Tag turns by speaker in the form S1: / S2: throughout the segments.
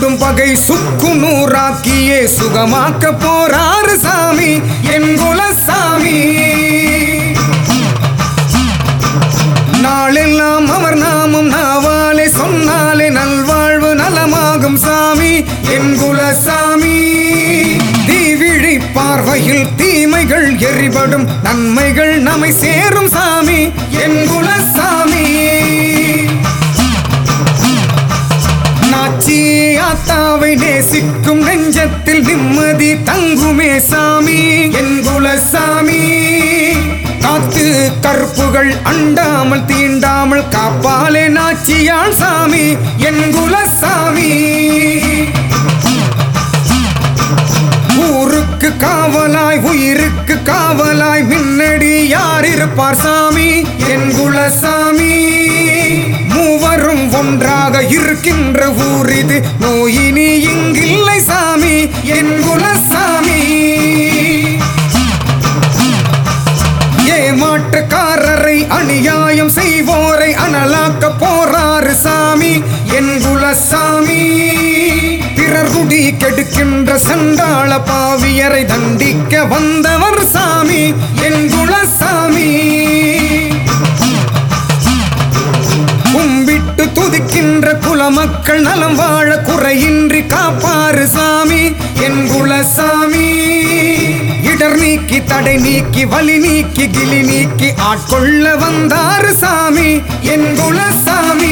S1: சுடும் பகை சுக்கு நூறாக்கியே சுகமாக்க போறாரு சாமி என் குலசாமி நாளெல்லாம் அவர் நாமம் நாவாலே சொன்னாலே நல்வாழ்வு நலமாகும் சாமி என் குலசாமி தீவிழி பார்வையில் தீமைகள் எரிபடும் நன்மைகள் நம்மை சேரும் சாமி என் குலசாமி நாச்சி ஆத்தாவை நேசிக்கும் நெஞ்சத்தில் நிம்மதி தங்குமே சாமி என் குலசாமி காத்து கற்புகள் அண்டாமல் தீண்டாமல் காப்பாலே நாச்சியாள் சாமி என் குலசாமி ஊருக்கு காவலாய் உயிருக்கு காவலாய் முன்னடி யார் இருப்பார் சாமி என் குலசாமி மூவரும் ஒன்றாக இருக்கின்ற ஊர் இது நோயினி இங்கில்லை சாமி என் குலசாமி ஏமாற்றுக்காரரை அநியாயம் செய்வோரை அனலாக்க போறாரு சாமி என் குலசாமி பிறர் குடி கெடுக்கின்ற சண்டாள பாவியரை தண்டிக்க வந்தவர் சாமி என் குலசாமி கும்பிட்டு துதிக்கின்ற குலமக்கள் நலம் வாழ குறையின்றி காப்பாறு சாமி என் குலசாமி இடர் நீக்கி தடை நீக்கி வலி நீக்கி கிளி நீக்கி ஆட்கொள்ள வந்தாரு சாமி என் குலசாமி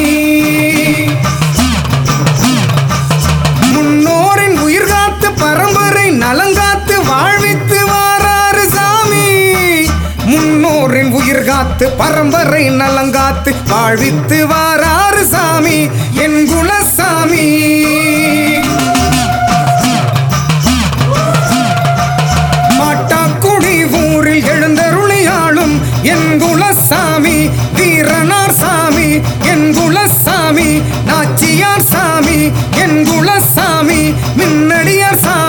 S1: முன்னோரின் உயிர் காத்து பரம்பரை நலங்காத்து வாழ்வித்து வாராரு சாமி முன்னோரின் உயிர் காத்து பரம்பரை நலங்காத்து வாழ்வித்து வாராரு சாமி என் குலசாமி மாட்டாக்குடி ஊரில் எழுந்தருளியாளும் என் குலசாமி வீரனார் சாமி என் குலசாமி நாச்சியார் சாமி என் குலசாமி மின்னடியார் சாமி